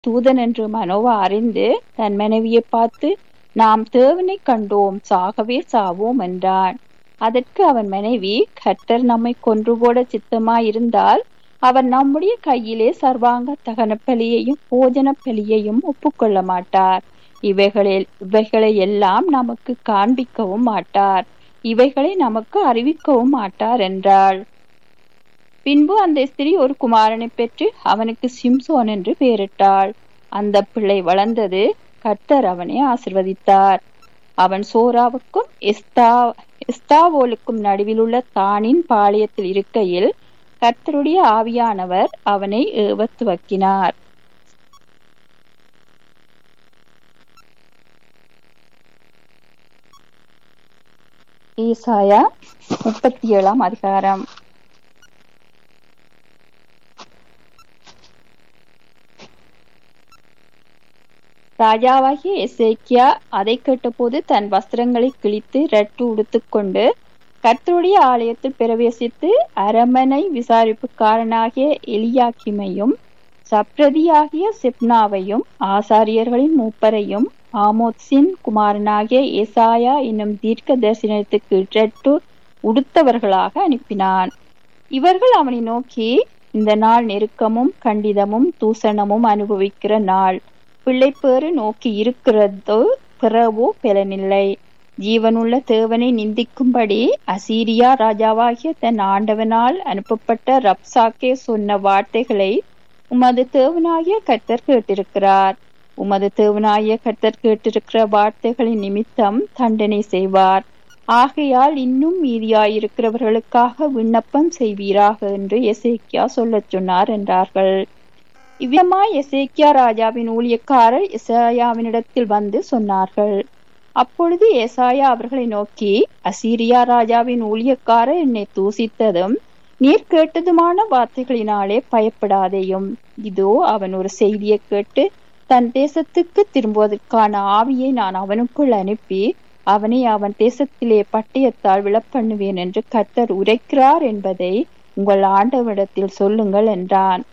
தூதன் என்று மனோவா அறிந்து தன் மனைவியை பார்த்து நாம் தேவனை கண்டோம் சாகவே சாவோம் என்றான் அதற்கு அவன் மனைவி கர்த்தர் நம்மை கொன்று போட சித்தமாயிருந்தால் அவர் நம்முடைய கையிலே சர்வாங்க தகன பலியையும் போஜன பலியையும் ஒப்புக்கொள்ள மாட்டார் இவைகளில் இவைகளை எல்லாம் நமக்கு காண்பிக்கவும் மாட்டார் இவைகளை நமக்கு அறிவிக்கவும் மாட்டார் என்றாள் பின்பு அந்த ஸ்திரீ ஒரு குமாரனை பெற்று அவனுக்கு சிம்சோன் என்று பெயரிட்டாள் அந்த பிள்ளை வளர்ந்தது கர்த்தர் அவனை ஆசிர்வதித்தார் அவன் சோராவுக்கும் எஸ்தா எஸ்தாவோலுக்கும் நடுவில் உள்ள தானின் பாளையத்தில் இருக்கையில் கர்த்தருடைய ஆவியானவர் அவனை ஏவத் துவக்கினார் ஈசாயா முப்பத்தி ஏழாம் அதிகாரம் ராஜாவாகிய எசேக்கியா அதை கேட்டபோது தன் வஸ்திரங்களை கிழித்து ரட்டு உடுத்துக்கொண்டு கர்த்தருடைய ஆலயத்தில் பிரவேசித்து அரமனை விசாரிப்புக்காரனாகிய எலியாக்கிமையும் சப்ரதியாகிய செப்னாவையும் ஆசாரியர்களின் மூப்பரையும் ஆமோத்சின் குமாரனாகிய ஏசாயா என்னும் தீர்க்க தரிசனத்துக்கு ரட்டு உடுத்தவர்களாக அனுப்பினான் இவர்கள் அவனை நோக்கி இந்த நாள் நெருக்கமும் கண்டிதமும் தூசணமும் அனுபவிக்கிற நாள் பிள்ளைப்பேறு நோக்கி இருக்கிறதோ பிறவோ பலனில்லை ஜீவனுள்ள தேவனை நிந்திக்கும்படி அசீரியா ராஜாவாகிய தன் ஆண்டவனால் அனுப்பப்பட்ட ரப்சாக்கே சொன்ன வார்த்தைகளை உமது தேவனாகிய கர்த்தர் கேட்டிருக்கிறார் உமது தேவனாகிய கர்த்தர் கேட்டிருக்கிற வார்த்தைகளின் நிமித்தம் தண்டனை செய்வார் ஆகையால் இன்னும் மீதியாயிருக்கிறவர்களுக்காக விண்ணப்பம் செய்வீராக என்று எசேக்கியா சொல்லச் சொன்னார் என்றார்கள் இவ்விதமாய் எசேக்கியா ராஜாவின் ஊழியக்காரர் எசாயாவினிடத்தில் வந்து சொன்னார்கள் அப்பொழுது ஏசாயா அவர்களை நோக்கி அசீரியா ராஜாவின் ஊழியக்காரர் என்னை தூசித்ததும் நீர் கேட்டதுமான வார்த்தைகளினாலே பயப்படாதேயும் இதோ அவன் ஒரு செய்தியை கேட்டு தன் தேசத்துக்கு திரும்புவதற்கான ஆவியை நான் அவனுக்குள் அனுப்பி அவனை அவன் தேசத்திலே பட்டயத்தால் விழப்பண்ணுவேன் என்று கர்த்தர் உரைக்கிறார் என்பதை உங்கள் ஆண்டவனிடத்தில் சொல்லுங்கள் என்றான்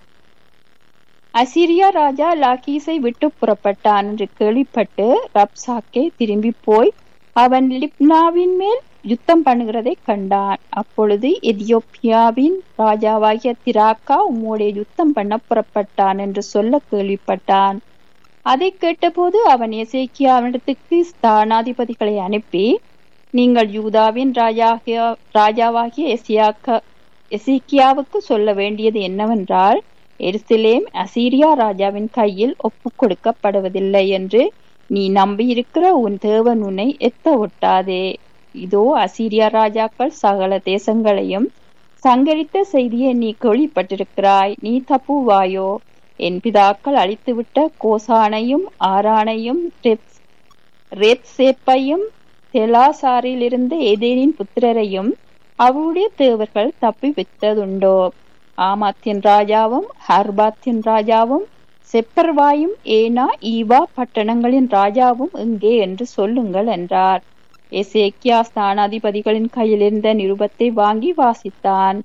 அசிரியா ராஜா லாகீஸை விட்டு புறப்பட்டான் என்று கேள்விப்பட்டு ரப்சாக்கே திரும்பி போய் அவன் லிப்னாவின் மேல் யுத்தம் பண்ணுகிறதை கண்டான் அப்பொழுது எதியோப்பியாவின் ராஜாவாகிய திராக்கா உம்மோடைய யுத்தம் பண்ண புறப்பட்டான் என்று சொல்ல கேள்விப்பட்டான் அதை கேட்டபோது அவன் எசேக்கியாவிடத்துக்கு ஸ்தானாதிபதிகளை அனுப்பி நீங்கள் யூதாவின் ராஜாகிய ராஜாவாகிய எசியாக்கா எசேக்கியாவுக்கு சொல்ல வேண்டியது என்னவென்றால் எருசலேம் அசீரியா ராஜாவின் கையில் ஒப்பு கொடுக்கப்படுவதில்லை என்று நீ நம்பியிருக்கிற உன் தேவன் உன்னை எத்த ஒட்டாதே இதோ அசீரியா ராஜாக்கள் சகல தேசங்களையும் சங்கரித்த செய்தியை நீ கேள்விப்பட்டிருக்கிறாய் நீ தப்புவாயோ என் பிதாக்கள் அழித்துவிட்ட கோசானையும் ஆரானையும் ரேத்சேப்பையும் தெலாசாரிலிருந்து ஏதேனின் புத்திரரையும் அவருடைய தேவர்கள் தப்பி வைத்ததுண்டோ ஆமாத்தின் ராஜாவும் ஹர்பாத்தின் ராஜாவும் செப்பர்வாயும் ஏனா ஈவா பட்டணங்களின் ராஜாவும் எங்கே என்று சொல்லுங்கள் என்றார் எசேக்கியா ஸ்தானாதிபதிகளின் கையில் இருந்த நிருபத்தை வாங்கி வாசித்தான்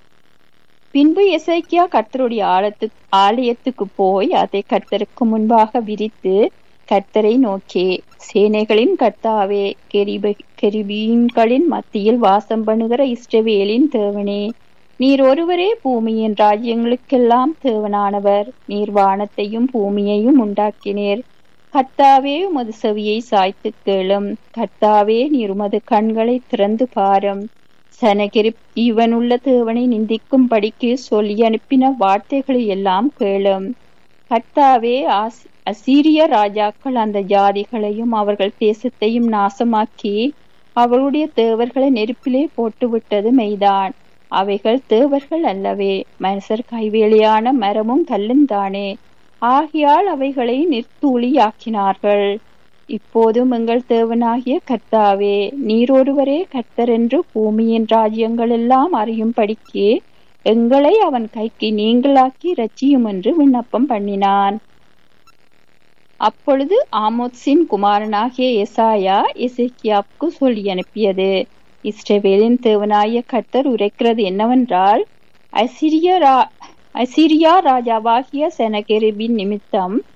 பின்பு எசேக்கியா கர்த்தருடைய ஆலத்து ஆலயத்துக்கு போய் அதை கர்த்தருக்கு முன்பாக விரித்து கர்த்தரை நோக்கி சேனைகளின் கர்த்தாவே கெரிப கெரிபீன்களின் மத்தியில் வாசம் பண்ணுகிற இஷ்டவேலின் தேவனே நீர் ஒருவரே பூமியின் ராஜ்யங்களுக்கெல்லாம் தேவனானவர் நீர் வானத்தையும் பூமியையும் உண்டாக்கினீர் கர்த்தாவே உமது செவியை சாய்த்து கேளும் கர்த்தாவே நீர் உமது கண்களை திறந்து பாரும் சனகிரி இவனுள்ள தேவனை நிந்திக்கும் படிக்கு சொல்லி அனுப்பின வார்த்தைகளை எல்லாம் கேளும் கர்த்தாவே அசீரிய ராஜாக்கள் அந்த ஜாதிகளையும் அவர்கள் தேசத்தையும் நாசமாக்கி அவருடைய தேவர்களை நெருப்பிலே போட்டுவிட்டது மெய்தான் அவைகள் தேவர்கள் அல்லவே மனுஷர் கைவேலியான மரமும் கல்லுந்தானே ஆகியால் அவைகளை நிர்த்தூளியாக்கினார்கள் இப்போதும் எங்கள் தேவனாகிய கர்த்தாவே நீரொருவரே கர்த்தர் என்று பூமியின் ராஜ்யங்கள் எல்லாம் அறியும்படிக்கு எங்களை அவன் கைக்கு நீங்களாக்கி ரச்சியும் என்று விண்ணப்பம் பண்ணினான் அப்பொழுது ஆமோத்ஸின் குமாரனாகிய எசாயா எசேக்கியாவுக்கு சொல்லி அனுப்பியது இஸ்ரவேலின் தேவனாய கர்த்தர் உரைக்கிறது என்னவென்றால் அசிரிய அசிரியா ராஜாவாகிய செனகெரிபின் நிமித்தம்